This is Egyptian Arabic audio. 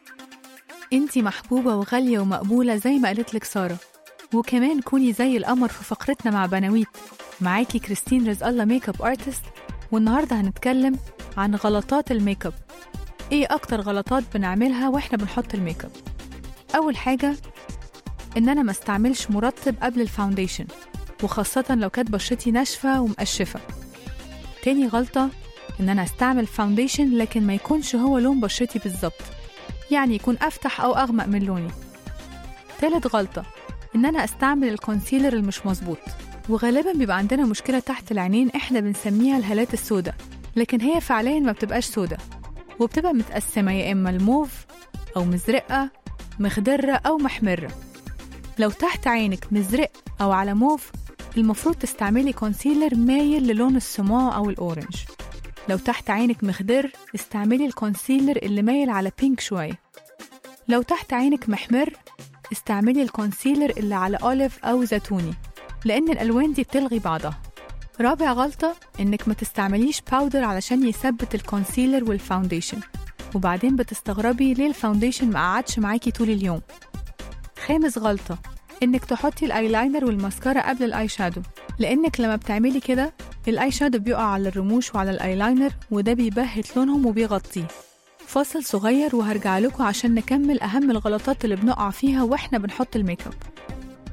انتي محبوبة وغالية ومقبولة زي ما قالت لك سارة وكمان كوني زي القمر في فقرتنا مع بناويت معاكي كريستين رزق الله ميك اب ارتست والنهاردة هنتكلم عن غلطات الميك اب ايه اكتر غلطات بنعملها واحنا بنحط الميك اب اول حاجة ان انا ما استعملش مرطب قبل الفاونديشن وخاصة لو كانت بشرتي ناشفة ومقشفة تاني غلطة ان انا استعمل فاونديشن لكن ما يكونش هو لون بشرتي بالظبط يعني يكون افتح او اغمق من لوني تالت غلطة ان انا استعمل الكونسيلر المش مظبوط وغالبا بيبقى عندنا مشكلة تحت العينين احنا بنسميها الهالات السوداء لكن هي فعليا ما بتبقاش سوداء وبتبقى متقسمة يا إما الموف أو مزرقة مخضرة أو محمرة لو تحت عينك مزرق أو على موف المفروض تستعملي كونسيلر مايل للون السماء أو الأورنج لو تحت عينك مخضر استعملي الكونسيلر اللي مايل على بينك شوية لو تحت عينك محمر استعملي الكونسيلر اللي على أوليف أو زيتوني لأن الألوان دي بتلغي بعضها رابع غلطة إنك ما تستعمليش باودر علشان يثبت الكونسيلر والفاونديشن وبعدين بتستغربي ليه الفاونديشن ما قعدش معاكي طول اليوم خامس غلطة إنك تحطي الأيلاينر والماسكارا قبل الآي شادو لأنك لما بتعملي كده الآي شادو بيقع على الرموش وعلى الأيلاينر وده بيبهت لونهم وبيغطيه فاصل صغير وهرجع لكم عشان نكمل أهم الغلطات اللي بنقع فيها وإحنا بنحط الميك اب